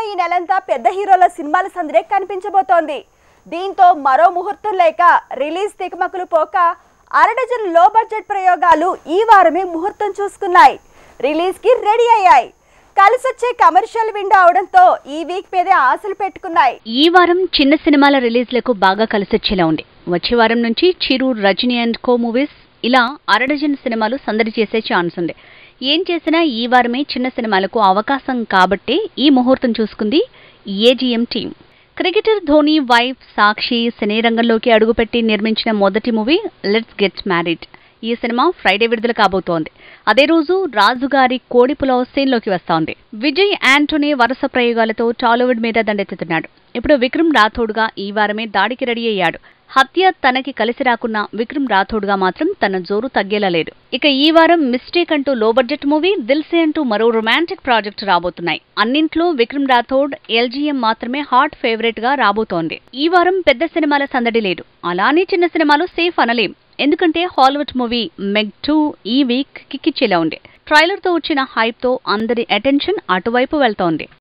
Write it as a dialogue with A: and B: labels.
A: ఈ నెలంతా పెద్ద హీరోల సినిమాల సందడే కనిపించబోతోంది దీంతో మరో ముహూర్తం లేక రిలీజ్ తికమకులు పోక అరడజన్ లో బడ్జెట్ ప్రయోగాలు ఈ వారమే ముహూర్తం చూసుకున్నాయి రిలీజ్ కి రెడీ అయ్యాయి కలిసొచ్చే కమర్షియల్ విండో అవడంతో ఈ వీక్ మీదే ఆశలు పెట్టుకున్నాయి
B: ఈ వారం చిన్న సినిమాల రిలీజ్లకు బాగా కలిసొచ్చేలా ఉంది వచ్చే వారం నుంచి Chiru Rajini and co movies ఇలా అరడజన్ సినిమాలు సందడి చేసే ఛాన్స్ ఉంది ఏం చేసినా ఈ వారమే చిన్న సినిమాలకు అవకాశం కాబట్టే ఈ ముహూర్తం చూసుకుంది AGM team cricketer Dhoni wife Sakshi సినీ రంగంలోకి అడుగుపెట్టి నిర్మించిన మొదటి మూవీ లెట్స్ గెట్ మ్యారీడ్ ఈ సినిమా ఫ్రైడే విడుదల కాబోతోంది అదే రోజు రాజుగారి కోడి పులావ్ సీన్లోకి వస్తోంది విజయ్ యాంటోనీ వరుస ప్రయోగాలతో టాలీవుడ్ మీద దండెత్తుతున్నాడు ఇప్పుడు విక్రమ్ రాథోడ్గా ఈ వారమే దాడికి రెడీ అయ్యాడు హత్య తనకి కలిసి రాకున్న విక్రమ్ రాథోడ్గా మాత్రం తన జోరు తగ్గేలా లేదు ఇక ఈ వారం మిస్టేక్ అంటూ లో బడ్జెట్ మూవీ దిల్సే అంటూ మరో రొమాంటిక్ ప్రాజెక్ట్ రాబోతున్నాయి అన్నింట్లో విక్రమ్ రాథోడ్ ఎల్జీఎం మాత్రమే హాట్ ఫేవరెట్ గా రాబోతోంది ఈ వారం పెద్ద సినిమాల సందడి లేదు అలానే చిన్న సినిమాలు సేఫ్ అనలేం ఎందుకంటే హాలీవుడ్ మూవీ మెగ్ టూ ఈ వీక్ కిక్కిచ్చేలా ఉంది ట్రైలర్ తో వచ్చిన హైప్ తో అందరి అటెన్షన్ అటువైపు వెళ్తోంది